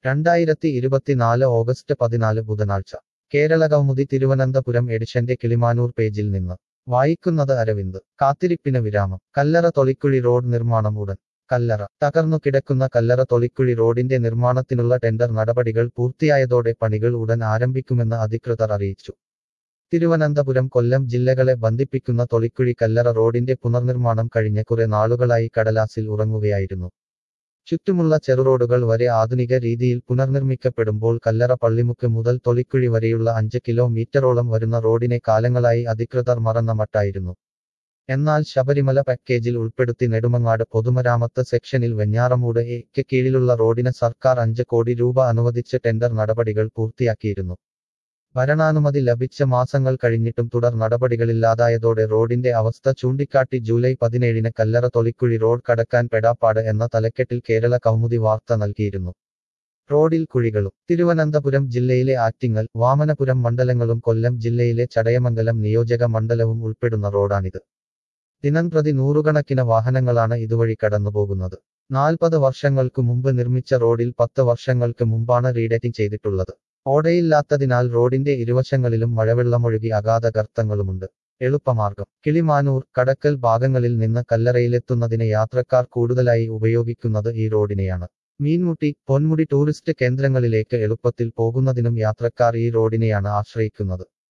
രണ്ടായിരത്തി ഇരുപത്തിനാല് ഓഗസ്റ്റ് പതിനാല് ബുധനാഴ്ച കേരള കൗമുദി തിരുവനന്തപുരം എഡിഷന്റെ കിളിമാനൂർ പേജിൽ നിന്ന് വായിക്കുന്നത് അരവിന്ദ് കാത്തിരിപ്പിന് വിരാമം കല്ലറ തൊളിക്കുഴി റോഡ് നിർമ്മാണം ഉടൻ കല്ലറ തകർന്നു കിടക്കുന്ന കല്ലറ തൊളിക്കുഴി റോഡിന്റെ നിർമ്മാണത്തിനുള്ള ടെൻഡർ നടപടികൾ പൂർത്തിയായതോടെ പണികൾ ഉടൻ ആരംഭിക്കുമെന്ന് അധികൃതർ അറിയിച്ചു തിരുവനന്തപുരം കൊല്ലം ജില്ലകളെ ബന്ധിപ്പിക്കുന്ന തൊളിക്കുഴി കല്ലറ റോഡിന്റെ പുനർനിർമ്മാണം കഴിഞ്ഞ കുറെ നാളുകളായി കടലാസിൽ ഉറങ്ങുകയായിരുന്നു ചുറ്റുമുള്ള ചെറുറോഡുകൾ വരെ ആധുനിക രീതിയിൽ പുനർനിർമ്മിക്കപ്പെടുമ്പോൾ കല്ലറ പള്ളിമുക്ക് മുതൽ തൊളിക്കുഴി വരെയുള്ള അഞ്ച് കിലോമീറ്ററോളം വരുന്ന റോഡിനെ കാലങ്ങളായി അധികൃതർ മറന്ന മട്ടായിരുന്നു എന്നാൽ ശബരിമല പാക്കേജിൽ ഉൾപ്പെടുത്തി നെടുമങ്ങാട് പൊതുമരാമത്ത് സെക്ഷനിൽ വെഞ്ഞാറമൂട് എക്ക് കീഴിലുള്ള റോഡിന് സർക്കാർ അഞ്ച് കോടി രൂപ അനുവദിച്ച് ടെൻഡർ നടപടികൾ പൂർത്തിയാക്കിയിരുന്നു ഭരണാനുമതി ലഭിച്ച മാസങ്ങൾ കഴിഞ്ഞിട്ടും തുടർ നടപടികളില്ലാതായതോടെ റോഡിന്റെ അവസ്ഥ ചൂണ്ടിക്കാട്ടി ജൂലൈ പതിനേഴിന് കല്ലറ തൊളിക്കുഴി റോഡ് കടക്കാൻ പെടാപ്പാട് എന്ന തലക്കെട്ടിൽ കേരള കൗമുദി വാർത്ത നൽകിയിരുന്നു റോഡിൽ കുഴികളും തിരുവനന്തപുരം ജില്ലയിലെ ആറ്റിങ്ങൽ വാമനപുരം മണ്ഡലങ്ങളും കൊല്ലം ജില്ലയിലെ ചടയമംഗലം നിയോജക മണ്ഡലവും ഉൾപ്പെടുന്ന റോഡാണിത് ദിനംപ്രതി നൂറുകണക്കിന് വാഹനങ്ങളാണ് ഇതുവഴി കടന്നുപോകുന്നത് നാൽപ്പത് വർഷങ്ങൾക്കു മുമ്പ് നിർമ്മിച്ച റോഡിൽ പത്ത് വർഷങ്ങൾക്ക് മുമ്പാണ് റീഡേറ്റിംഗ് ചെയ്തിട്ടുള്ളത് ഓടയില്ലാത്തതിനാൽ റോഡിന്റെ ഇരുവശങ്ങളിലും മഴവെള്ളമൊഴുകി അഗാധ ഗർത്തങ്ങളുമുണ്ട് എളുപ്പമാർഗം കിളിമാനൂർ കടക്കൽ ഭാഗങ്ങളിൽ നിന്ന് കല്ലറയിലെത്തുന്നതിന് യാത്രക്കാർ കൂടുതലായി ഉപയോഗിക്കുന്നത് ഈ റോഡിനെയാണ് മീൻമുട്ടി പൊന്മുടി ടൂറിസ്റ്റ് കേന്ദ്രങ്ങളിലേക്ക് എളുപ്പത്തിൽ പോകുന്നതിനും യാത്രക്കാർ ഈ റോഡിനെയാണ് ആശ്രയിക്കുന്നത്